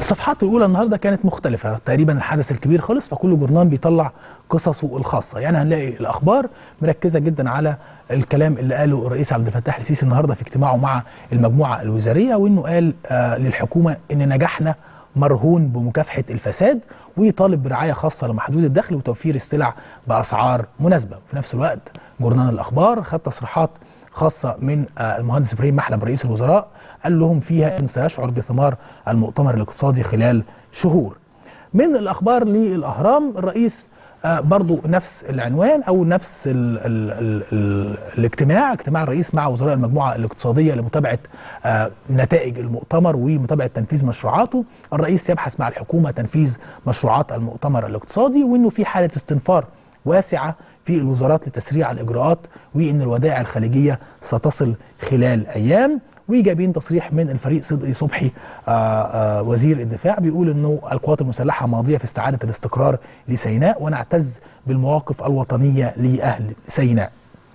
الصفحات الاولى النهارده كانت مختلفه تقريبا الحدث الكبير خلص فكل جورنال بيطلع قصصه الخاصه يعني هنلاقي الاخبار مركزه جدا على الكلام اللي قاله الرئيس عبد الفتاح السيسي النهارده في اجتماعه مع المجموعه الوزاريه وانه قال آه للحكومه ان نجاحنا مرهون بمكافحه الفساد ويطالب برعايه خاصه لمحدود الدخل وتوفير السلع باسعار مناسبه في نفس الوقت جورنال الاخبار خد تصريحات خاصه من آه المهندس ابراهيم محلب رئيس الوزراء قال لهم فيها ان سيشعر بثمار المؤتمر الاقتصادي خلال شهور من الاخبار للاهرام الرئيس آه برضو نفس العنوان او نفس ال ال ال ال الاجتماع اجتماع الرئيس مع وزراء المجموعه الاقتصاديه لمتابعه آه نتائج المؤتمر ومتابعه تنفيذ مشروعاته الرئيس يبحث مع الحكومه تنفيذ مشروعات المؤتمر الاقتصادي وانه في حاله استنفار واسعه في الوزارات لتسريع الاجراءات وان الودائع الخارجيه ستصل خلال ايام وجايبين تصريح من الفريق صدقي صبحي آآ آآ وزير الدفاع بيقول انه القوات المسلحه ماضيه في استعاده الاستقرار لسيناء ونعتز بالمواقف الوطنيه لاهل سيناء.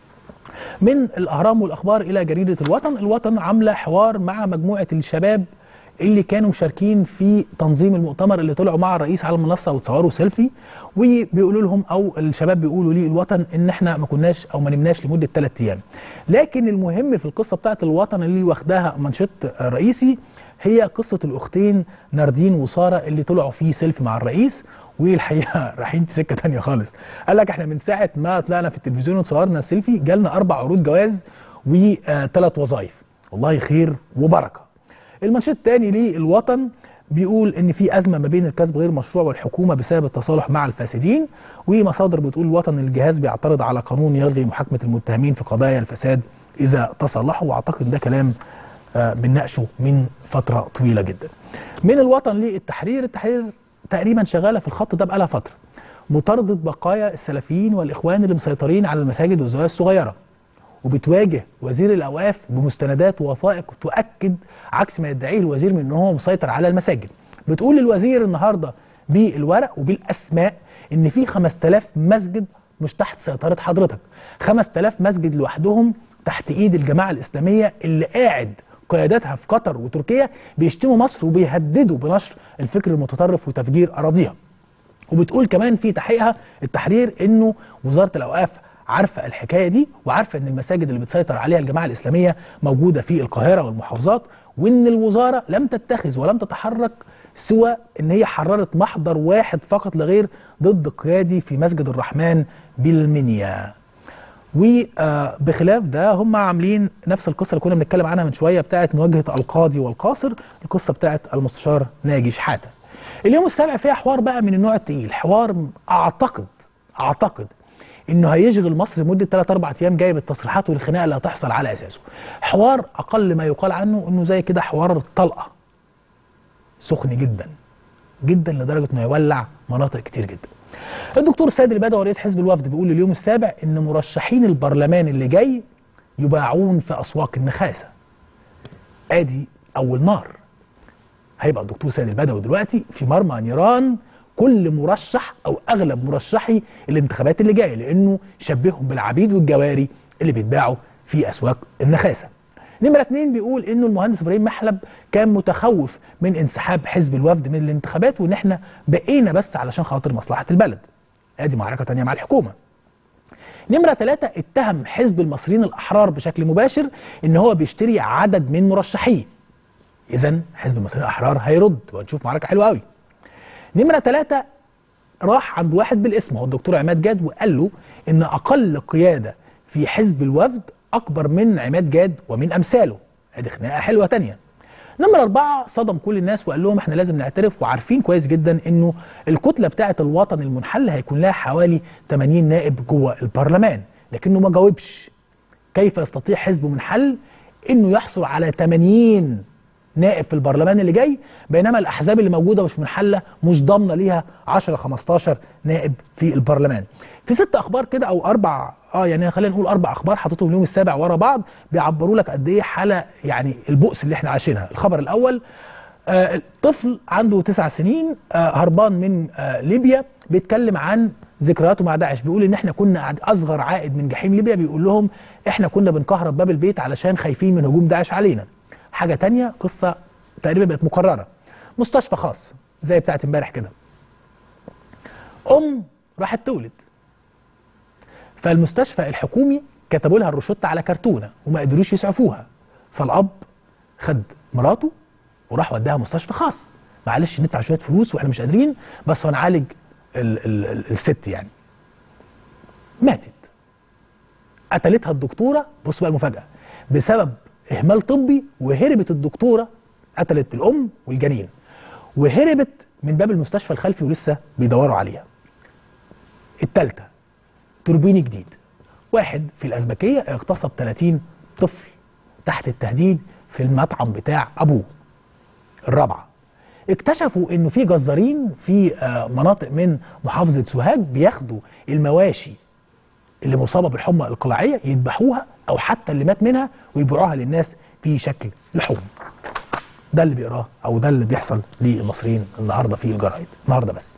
من الاهرام والاخبار الى جريده الوطن، الوطن عامله حوار مع مجموعه الشباب اللي كانوا مشاركين في تنظيم المؤتمر اللي طلعوا مع الرئيس على المنصه وتصوروا سيلفي وبيقولوا لهم او الشباب بيقولوا لي الوطن ان احنا ما كناش او ما نمناش لمده ثلاث ايام. لكن المهم في القصه بتاعت الوطن اللي واخداها منشط رئيسي هي قصه الاختين ناردين وساره اللي طلعوا في سيلفي مع الرئيس والحقيقه رايحين في سكه ثانيه خالص. قال لك احنا من ساعه ما طلعنا في التلفزيون وتصورنا سيلفي جالنا اربع عروض جواز وثلاث وظائف. والله خير وبركه. المنشط الثاني للوطن بيقول ان في ازمه ما بين الكسب غير مشروع والحكومه بسبب التصالح مع الفاسدين ومصادر بتقول الوطن الجهاز بيعترض على قانون يلغي محاكمه المتهمين في قضايا الفساد اذا تصلحوا واعتقد ده كلام آه بنناقشه من فتره طويله جدا. من الوطن للتحرير التحرير تقريبا شغاله في الخط ده بقالها فتره. مطارده بقايا السلفيين والاخوان اللي مسيطرين على المساجد والزوايا الصغيره. وبتواجه وزير الاوقاف بمستندات ووثائق تؤكد عكس ما يدعيه الوزير من ان هو مسيطر على المساجد. بتقول الوزير النهارده بالورق وبالاسماء ان في 5000 مسجد مش تحت سيطره حضرتك. 5000 مسجد لوحدهم تحت ايد الجماعه الاسلاميه اللي قاعد قياداتها في قطر وتركيا بيشتموا مصر وبيهددوا بنشر الفكر المتطرف وتفجير اراضيها. وبتقول كمان في تحقيقها التحرير انه وزاره الاوقاف عارفه الحكايه دي وعارفه ان المساجد اللي بتسيطر عليها الجماعه الاسلاميه موجوده في القاهره والمحافظات وان الوزاره لم تتخذ ولم تتحرك سوى ان هي حررت محضر واحد فقط لغير ضد قيادي في مسجد الرحمن بالمنيا. وبخلاف ده هم عاملين نفس القصه اللي كنا بنتكلم عنها من شويه بتاعه مواجهه القاضي والقاصر القصه بتاعه المستشار ناجي شحاته. اليوم السابع فيها حوار بقى من النوع التقيل حوار اعتقد اعتقد انه هيشغل مصر لمده 3 4 ايام جاي بالتصريحات والخناقه اللي هتحصل على اساسه. حوار اقل ما يقال عنه انه زي كده حوار الطلقه. سخن جدا جدا لدرجه انه يولع مناطق كتير جدا. الدكتور سيد البدوي رئيس حزب الوفد بيقول اليوم السابع ان مرشحين البرلمان اللي جاي يباعون في اسواق النخاسه. ادي اول نار. هيبقى الدكتور سيد البدوي دلوقتي في مرمى نيران كل مرشح او اغلب مرشحي الانتخابات اللي جايه لانه شبههم بالعبيد والجواري اللي بيتباعوا في اسواق النخاسه. نمره اثنين بيقول انه المهندس ابراهيم محلب كان متخوف من انسحاب حزب الوفد من الانتخابات وان احنا بقينا بس علشان خاطر مصلحه البلد. ادي معركه ثانيه مع الحكومه. نمره ثلاثه اتهم حزب المصريين الاحرار بشكل مباشر ان هو بيشتري عدد من مرشحيه. اذا حزب المصريين الاحرار هيرد وهنشوف معركه حلوه قوي. نمرة ثلاثة راح عند واحد بالاسم هو الدكتور عماد جاد وقال له ان اقل قيادة في حزب الوفد اكبر من عماد جاد ومن امثاله ادي خناقة حلوة تانية نمرة أربعة صدم كل الناس وقال لهم احنا لازم نعترف وعارفين كويس جدا انه الكتلة بتاعة الوطن المنحل هيكون لها حوالي 80 نائب جوه البرلمان لكنه ما جاوبش كيف يستطيع حزب منحل انه يحصل على 80 نائب في البرلمان اللي جاي بينما الاحزاب اللي موجوده مش منحله مش ضامنه ليها 10 15 نائب في البرلمان. في ست اخبار كده او اربع اه يعني خلينا نقول اربع اخبار حطيتهم اليوم السابع ورا بعض بيعبروا لك قد ايه حاله يعني البؤس اللي احنا عايشينها. الخبر الاول آه طفل عنده تسع سنين آه هربان من آه ليبيا بيتكلم عن ذكرياته مع داعش بيقول ان احنا كنا اصغر عائد من جحيم ليبيا بيقول لهم احنا كنا بنكهرب باب البيت علشان خايفين من هجوم داعش علينا. حاجه تانية قصه تقريبا بقت مكرره مستشفى خاص زي بتاعت امبارح كده ام راحت تولد فالمستشفى الحكومي كتبوا لها الروشته على كرتونه وما قدروش يسعفوها فالاب خد مراته وراح وداها مستشفى خاص معلش ندفع شويه فلوس واحنا مش قادرين بس هنعالج ال ال ال الست يعني ماتت قتلتها الدكتوره بص بقى المفاجاه بسبب اهمال طبي وهربت الدكتوره قتلت الام والجنين وهربت من باب المستشفى الخلفي ولسه بيدوروا عليها الثالثه توربيني جديد واحد في الازبكيه اغتصب 30 طفل تحت التهديد في المطعم بتاع ابوه الرابعه اكتشفوا انه في جزارين في آه، مناطق من محافظه سوهاج بياخدوا المواشي اللي مصابه بالحمى القلاعيه يذبحوها او حتى اللي مات منها ويبيعوها للناس في شكل لحوم ده اللي بيقراه او ده اللي بيحصل للمصريين النهارده في الجرايد النهارده بس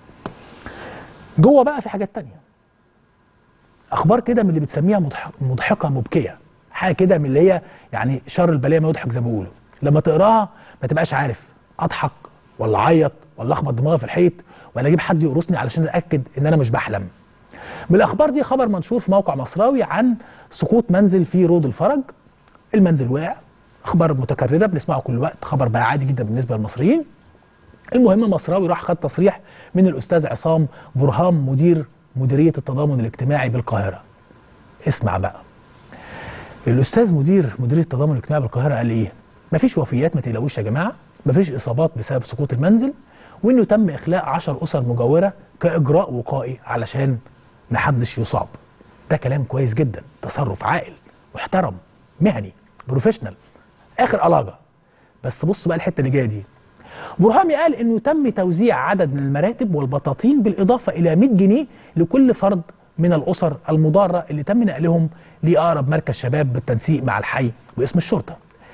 جوه بقى في حاجات تانية اخبار كده من اللي بتسميها مضح- مضحكه مبكيه حاجه كده من اللي هي يعني شر البليه ما يضحك زي ما بيقولوا لما تقراها ما تبقاش عارف اضحك ولا اعيط ولا اخبط دماغي في الحيط ولا اجيب حد يقرصني علشان اتاكد ان انا مش بحلم من الاخبار دي خبر منشور في موقع مصراوي عن سقوط منزل في رود الفرج المنزل وقع اخبار متكرره بنسمعه كل وقت خبر بقى عادي جدا بالنسبه للمصريين المهم مصراوي راح خد تصريح من الاستاذ عصام برهام مدير مديريه التضامن الاجتماعي بالقاهره اسمع بقى الاستاذ مدير مديريه التضامن الاجتماعي بالقاهره قال ايه مفيش وفيات ما تقلقوش يا جماعه مفيش اصابات بسبب سقوط المنزل وانه تم اخلاء 10 اسر مجاوره كاجراء وقائي علشان ما حدش يصاب ده كلام كويس جدا تصرف عاقل محترم مهني بروفيشنال اخر الاجه بس بص بقى الحته اللي جايه دي برهامي قال انه تم توزيع عدد من المراتب والبطاطين بالاضافه الى 100 جنيه لكل فرد من الاسر المضاره اللي تم نقلهم لاقرب مركز شباب بالتنسيق مع الحي واسم الشرطه.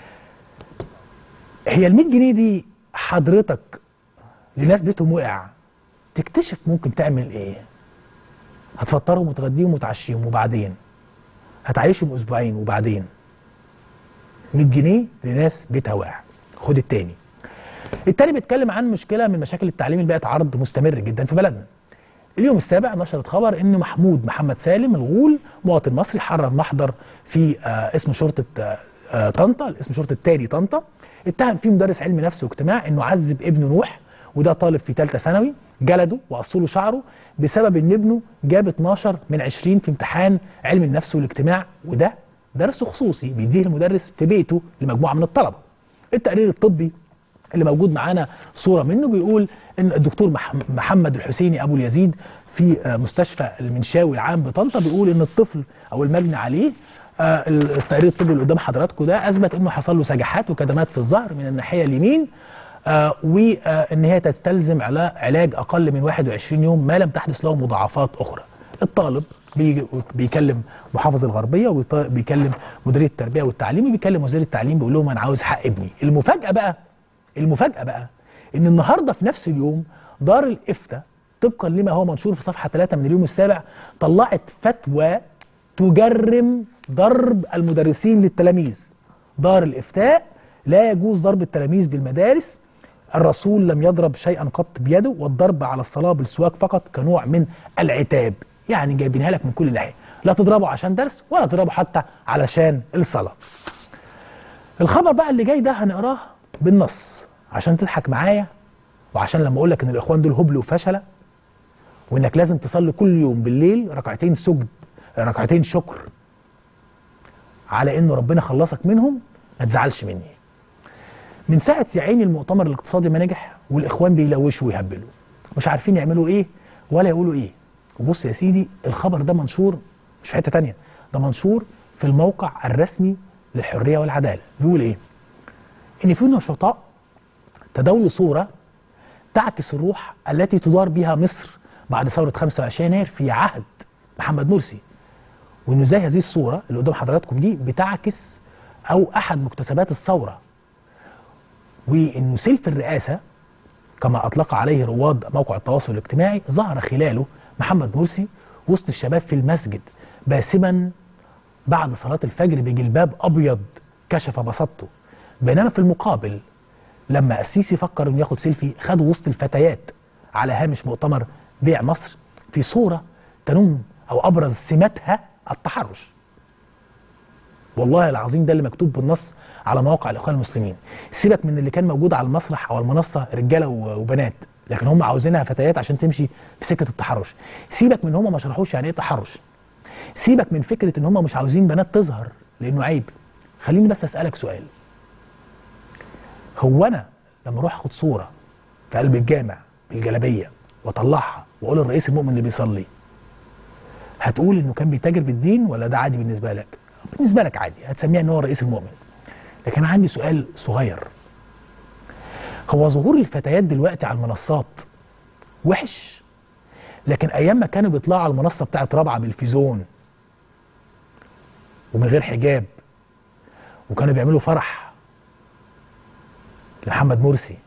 هي ال 100 جنيه دي حضرتك لناس بيتهم وقع تكتشف ممكن تعمل ايه؟ هتفطرهم وتغديهم وتعشيهم وبعدين هتعيشهم اسبوعين وبعدين 100 جنيه لناس بيتها واقع خد التاني التاني بيتكلم عن مشكله من مشاكل التعليم اللي بقت عرض مستمر جدا في بلدنا اليوم السابع نشرت خبر ان محمود محمد سالم الغول مواطن مصري حرر محضر في آه اسم شرطه آه آه طنطا اسم شرطه تاني طنطا اتهم فيه مدرس علم نفس واجتماع انه عذب ابنه نوح وده طالب في ثالثه ثانوي جلده وقصوا له شعره بسبب ان ابنه جاب 12 من 20 في امتحان علم النفس والاجتماع وده درس خصوصي بيديه المدرس في بيته لمجموعه من الطلبه التقرير الطبي اللي موجود معانا صوره منه بيقول ان الدكتور مح- محمد الحسيني ابو اليزيد في آه، مستشفى المنشاوي العام بطنطا بيقول ان الطفل او المجني عليه آه، التقرير الطبي اللي قدام حضراتكم ده اثبت انه حصل له سجحات وكدمات في الظهر من الناحيه اليمين آه، وان هي تستلزم علا- علاج اقل من 21 يوم ما لم تحدث له مضاعفات اخرى. الطالب بيجي- بيكلم محافظ الغربيه وبيكلم مديريه التربيه والتعليم وبيكلم وزير التعليم بيقول لهم انا عاوز حق ابني. المفاجاه بقى المفاجاه بقى ان النهارده في نفس اليوم دار الافتاء طبقا لما هو منشور في صفحه 3 من اليوم السابع طلعت فتوى تجرم ضرب المدرسين للتلاميذ دار الافتاء لا يجوز ضرب التلاميذ بالمدارس الرسول لم يضرب شيئا قط بيده والضرب على الصلاه بالسواك فقط كنوع من العتاب يعني جايبينها لك من كل ناحيه لا تضربه عشان درس ولا تضربه حتى علشان الصلاه الخبر بقى اللي جاي ده هنقراه بالنص عشان تضحك معايا وعشان لما اقول لك ان الاخوان دول هبل وفشله وانك لازم تصلي كل يوم بالليل ركعتين سجد ركعتين شكر على انه ربنا خلصك منهم ما تزعلش مني من ساعه يا عيني المؤتمر الاقتصادي ما نجح والاخوان بيلوشوا ويهبلوا مش عارفين يعملوا ايه ولا يقولوا ايه وبص يا سيدي الخبر ده منشور مش في حته تانية ده منشور في الموقع الرسمي للحريه والعداله بيقول ايه ان في نشطاء تداولوا صوره تعكس الروح التي تدار بها مصر بعد ثوره 25 يناير في عهد محمد مرسي وانه زي هذه الصوره اللي قدام حضراتكم دي بتعكس او احد مكتسبات الثوره وانه سلف الرئاسه كما اطلق عليه رواد موقع التواصل الاجتماعي ظهر خلاله محمد مرسي وسط الشباب في المسجد باسما بعد صلاه الفجر بجلباب ابيض كشف بساطته بينما في المقابل لما السيسي فكر انه ياخد سيلفي خده وسط الفتيات على هامش مؤتمر بيع مصر في صوره تنم او ابرز سماتها التحرش والله العظيم ده اللي مكتوب بالنص على مواقع الاخوان المسلمين سيبك من اللي كان موجود على المسرح او المنصه رجاله و- وبنات لكن هم عاوزينها فتيات عشان تمشي في سكه التحرش سيبك من هم ما شرحوش يعني ايه تحرش سيبك من فكره ان هم مش عاوزين بنات تظهر لانه عيب خليني بس اسالك سؤال هو انا لما اروح اخد صوره في قلب الجامع بالجلابيه واطلعها واقول الرئيس المؤمن اللي بيصلي هتقول انه كان بيتاجر بالدين ولا ده عادي بالنسبه لك؟ بالنسبه لك عادي هتسميها ان هو الرئيس المؤمن. لكن انا عندي سؤال صغير. هو ظهور الفتيات دلوقتي على المنصات وحش لكن ايام ما كانوا بيطلعوا على المنصه بتاعت رابعه بالفيزون ومن غير حجاب وكانوا بيعملوا فرح لمحمد مرسي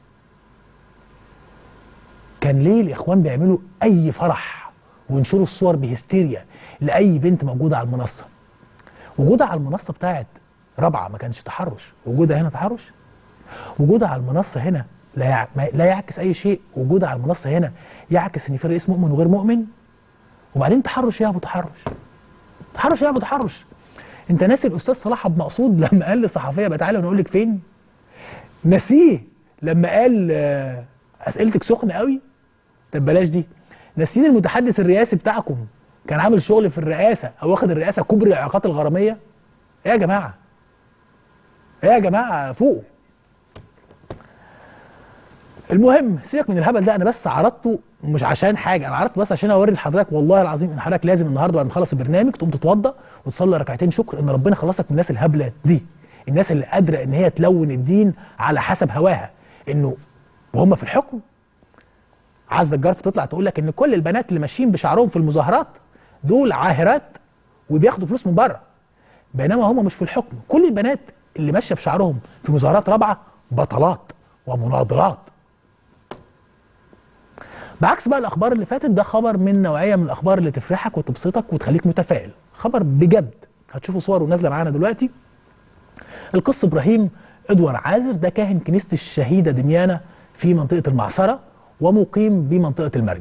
كان ليه الاخوان بيعملوا اي فرح وينشروا الصور بهستيريا لاي بنت موجوده على المنصه وجودها على المنصه بتاعت رابعه ما كانش تحرش وجودها هنا تحرش وجودها على المنصه هنا لا يع... ما- لا يعكس اي شيء وجودها على المنصه هنا يعكس ان في رئيس مؤمن وغير مؤمن وبعدين تحرش يا ابو تحرش تحرش يا ابو تحرش انت ناسي الاستاذ صلاح عبد مقصود لما قال لصحفيه بقى تعالى ونقول لك فين ناسيه لما قال آه، اسئلتك سخنه قوي طب بلاش دي ناسيين المتحدث الرئاسي بتاعكم كان عامل شغل في الرئاسه او واخد الرئاسه كبرى الاعاقات الغراميه ايه يا جماعه ايه يا جماعه فوقوا المهم سيبك من الهبل ده انا بس عرضته مش عشان حاجه انا عرضته بس عشان اوري لحضرتك والله العظيم ان حضرتك لازم النهارده بعد ما نخلص البرنامج تقوم تتوضى وتصلي ركعتين شكر ان ربنا خلصك من الناس الهبله دي الناس اللي قادره ان هي تلون الدين على حسب هواها انه وهم في الحكم عزة الجرف تطلع تقول لك ان كل البنات اللي ماشيين بشعرهم في المظاهرات دول عاهرات وبياخدوا فلوس من بره بينما هم مش في الحكم كل البنات اللي ماشيه بشعرهم في مظاهرات رابعه بطلات ومناضلات بعكس بقى الاخبار اللي فاتت ده خبر من نوعيه من الاخبار اللي تفرحك وتبسطك وتخليك متفائل خبر بجد هتشوفوا صوره نازله معانا دلوقتي القس ابراهيم ادوار عازر ده كاهن كنيسه الشهيده دميانه في منطقه المعصره ومقيم بمنطقه المرج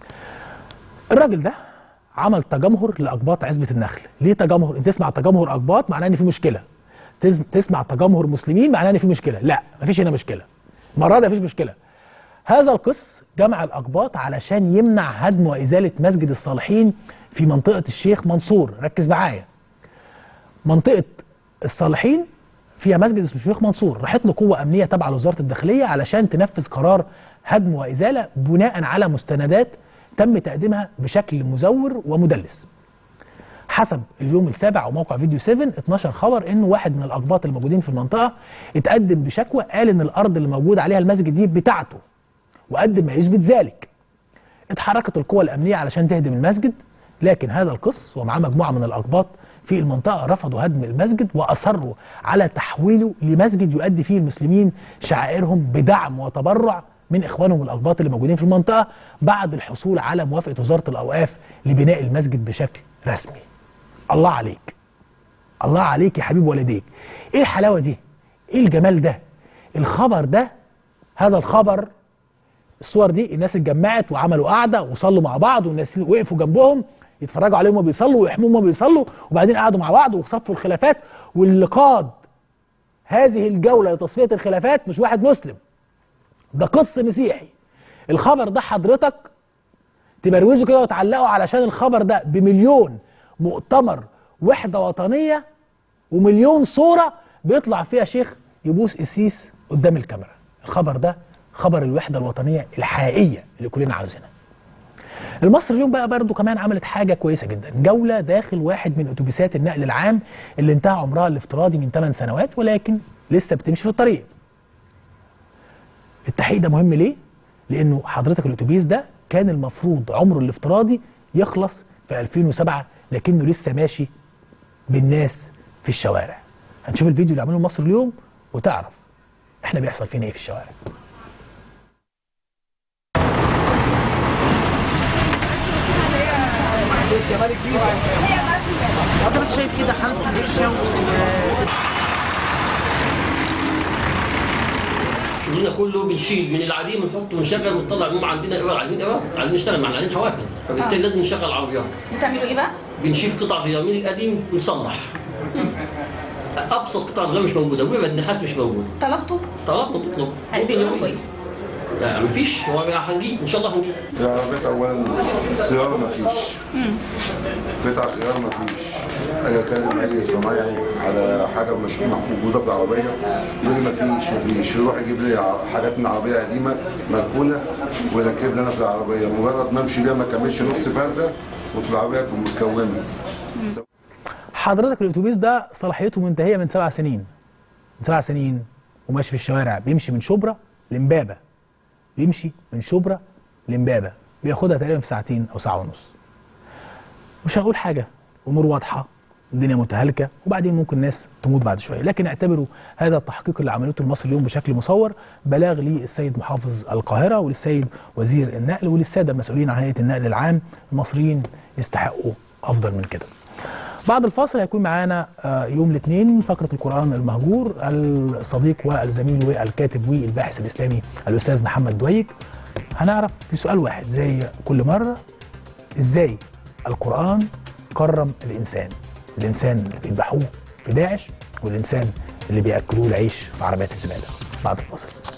الراجل ده عمل تجمهر لاقباط عزبه النخل ليه تجمهر انت تسمع تجمهر اقباط معناه ان في مشكله تز- تسمع تجمهر مسلمين معناه ان في مشكله لا مفيش هنا مشكله المره دي مفيش مشكله هذا القس جمع الأقباط علشان يمنع هدم وإزالة مسجد الصالحين في منطقة الشيخ منصور ركز معايا منطقة الصالحين فيها مسجد اسمه الشيخ منصور راحت له قوة أمنية تابعة لوزارة الداخلية علشان تنفذ قرار هدم وإزالة بناء على مستندات تم تقديمها بشكل مزور ومدلس حسب اليوم السابع او موقع فيديو 7 اتنشر خبر انه واحد من الاقباط الموجودين في المنطقه اتقدم بشكوى قال ان الارض اللي موجود عليها المسجد دي بتاعته وقدم ما يثبت ذلك اتحركت القوى الامنيه علشان تهدم المسجد لكن هذا القس ومعاه مجموعه من الاقباط في المنطقه رفضوا هدم المسجد واصروا على تحويله لمسجد يؤدي فيه المسلمين شعائرهم بدعم وتبرع من اخوانهم الاقباط اللي موجودين في المنطقه بعد الحصول على موافقه وزاره الاوقاف لبناء المسجد بشكل رسمي. الله عليك. الله عليك يا حبيب والديك. ايه الحلاوه دي؟ ايه الجمال ده؟ الخبر ده هذا الخبر الصور دي الناس اتجمعت وعملوا قعده وصلوا مع بعض والناس وقفوا جنبهم يتفرجوا عليهم وهم بيصلوا ويحموهم وهم بيصلوا وبعدين قعدوا مع بعض وصفوا الخلافات واللي قاد هذه الجوله لتصفيه الخلافات مش واحد مسلم ده قس مسيحي الخبر ده حضرتك تبروزه كده وتعلقه علشان الخبر ده بمليون مؤتمر وحده وطنيه ومليون صوره بيطلع فيها شيخ يبوس قسيس قدام الكاميرا الخبر ده خبر الوحده الوطنيه الحقيقيه اللي كلنا عاوزينها المصري اليوم بقى برضو كمان عملت حاجه كويسه جدا جوله داخل واحد من اتوبيسات النقل العام اللي انتهى عمرها الافتراضي من 8 سنوات ولكن لسه بتمشي في الطريق التحقيق ده مهم ليه لانه حضرتك الاتوبيس ده كان المفروض عمره الافتراضي يخلص في 2007 لكنه لسه ماشي بالناس في الشوارع هنشوف الفيديو اللي عمله مصر اليوم وتعرف احنا بيحصل فينا ايه في الشوارع حضرتك شايف كده حالته وحشه و- شغلنا كله بنشيل من العديم ونحط ونشغل ونطلع هم عندنا ايراد عايزين ايراد عايزين نشتغل مع العديم حوافز فبالتالي آه. لازم نشغل عربيات بتعملوا ايه بقى؟ بنشيل قطع غيار من القديم ونصلح ابسط قطع غيار مش موجوده ورد نحاس مش موجود طلبتوا؟ طلبنا تطلب هيبيعوا لكم ايه؟ لا مفيش هو هنجيب ان شاء الله هنجيب العربيات اولا صيانه ما فيش قطع غيار ما فيش اجي اكلم اي صنايعي على حاجه مش موجوده في العربيه يقول لي ما فيش ما فيش يروح يجيب لي ع- حاجات من عربيه قديمه مركونه ويركب لي انا في العربيه مجرد ما امشي بيها ما كملش نص فرده وفي العربيه تكون متكونه حضرتك الاتوبيس ده صلاحيته منتهيه من سبع سنين من سبع سنين وماشي في الشوارع بيمشي من شبرا لمبابه بيمشي من شبرا لمبابه بياخدها تقريبا في ساعتين او ساعه ونص مش هنقول حاجه امور واضحه الدنيا متهالكه وبعدين ممكن الناس تموت بعد شويه لكن اعتبروا هذا التحقيق اللي عملته المصري اليوم بشكل مصور بلاغ للسيد محافظ القاهره وللسيد وزير النقل وللساده المسؤولين عن هيئه النقل العام المصريين يستحقوا افضل من كده بعد الفاصل هيكون معانا آه، يوم الاثنين فقرة القرآن المهجور الصديق والزميل والكاتب والباحث الإسلامي الأستاذ محمد دويك هنعرف في سؤال واحد زي كل مرة إزاي القرآن كرم الإنسان الإنسان اللي بيذبحوه في داعش والإنسان اللي بيأكلوه العيش في عربيات الزبالة بعد الفاصل